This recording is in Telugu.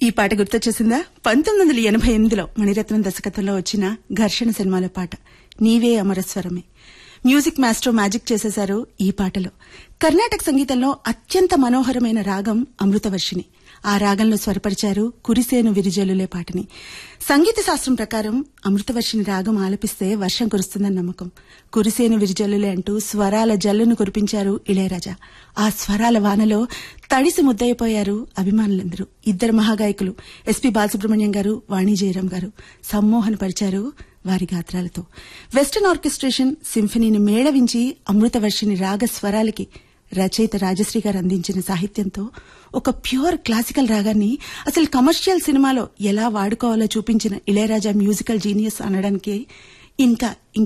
ఈ పాట గుర్తొచ్చేసిందా పంతొమ్మిది వందల ఎనభై ఎనిమిదిలో మణిరత్నం దర్శకత్వంలో వచ్చిన ఘర్షణ సినిమాలో పాట నీవే అమరస్వరమే మ్యూజిక్ మాస్టర్ మ్యాజిక్ చేసేశారు ఈ పాటలో కర్ణాటక సంగీతంలో అత్యంత మనోహరమైన రాగం అమృతవర్షిణి ఆ రాగంలో స్వరపరిచారు కురిసేను విరిజల్లులే పాటని సంగీత శాస్త్రం ప్రకారం అమృతవర్షిని రాగం ఆలపిస్తే వర్షం కురుస్తుందని నమ్మకం కురిసేను విరిజల్లులే అంటూ స్వరాల జల్లును కురిపించారు ఇళయరాజా ఆ స్వరాల వానలో తడిసి ముద్దయిపోయారు అభిమానులందరూ ఇద్దరు మహాగాయకులు ఎస్పి బాలసుబ్రహ్మణ్యం గారు వాణి జయరాం గారు సమ్మోహనపరిచారు వారి గాత్రాలతో వెస్టర్న్ ఆర్కెస్ట్రేషన్ సింఫనీని మేళవించి అమృతవర్షిని రాగ స్వరాలకి రచయిత రాజశ్రీ గారు అందించిన సాహిత్యంతో ఒక ప్యూర్ క్లాసికల్ రాగాన్ని అసలు కమర్షియల్ సినిమాలో ఎలా వాడుకోవాలో చూపించిన ఇళయరాజా మ్యూజికల్ జీనియస్ అనడానికి ఇంకా